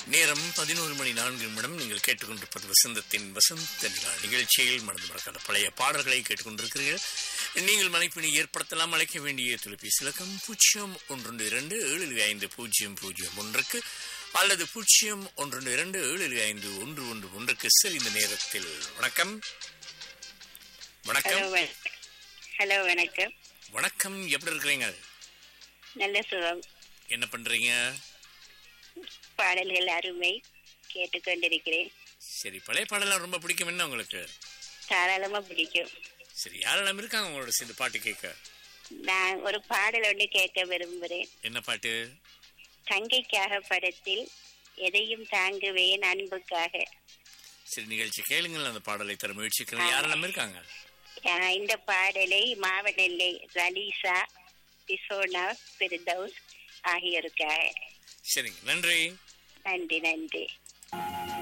நேரம் பதினோரு மணி நான்கு நிமிடம் நீங்கள் கேட்டுக்கொண்டிருப்பது வசந்தத்தின் வசந்த நிலா நிகழ்ச்சியில் மனது மறக்காத பழைய பாடல்களை கேட்டுக்கொண்டிருக்கிறீர்கள் நீங்கள் மனைப்பினை ஏற்படுத்தலாம் அழைக்க வேண்டிய தொலைபேசி இலக்கம் பூஜ்ஜியம் ஒன்று இரண்டு ஏழு ஐந்து பூஜ்ஜியம் பூஜ்ஜியம் ஒன்றுக்கு அல்லது பூஜ்ஜியம் ஒன்று இரண்டு ஏழு ஐந்து ஒன்று ஒன்று ஒன்றுக்கு சரி இந்த நேரத்தில் வணக்கம் வணக்கம் ஹலோ வணக்கம் ஹலோ வணக்கம் வணக்கம் எப்படி இருக்கிறீங்க நல்ல சுகம் என்ன பண்றீங்க பாடல்கள் அருமை கேட்டுக்கொண்டிருக்கிறேன் சரி பழைய பாடலாம் ரொம்ப பிடிக்கும் என்ன உங்களுக்கு தாராளமா பிடிக்கும் சரி யாரெல்லாம் இருக்காங்க உங்களோட சேர்ந்து பாட்டு கேட்க நான் ஒரு பாடல் ஒன்று கேட்க விரும்புகிறேன் என்ன பாட்டு தங்கைக்காக படத்தில் எதையும் தாங்குவேன் அன்புக்காக சரி நிகழ்ச்சி கேளுங்கள் அந்த பாடலை தர முயற்சிக்கிறேன் யாரெல்லாம் இருக்காங்க ஆஹ் இந்த பாடலை மாவனெல்லை ரலீசா பிசோனா பிரிதௌஸ் ஆகியோருக்காக சரிங்க நன்றி நன்றி நன்றி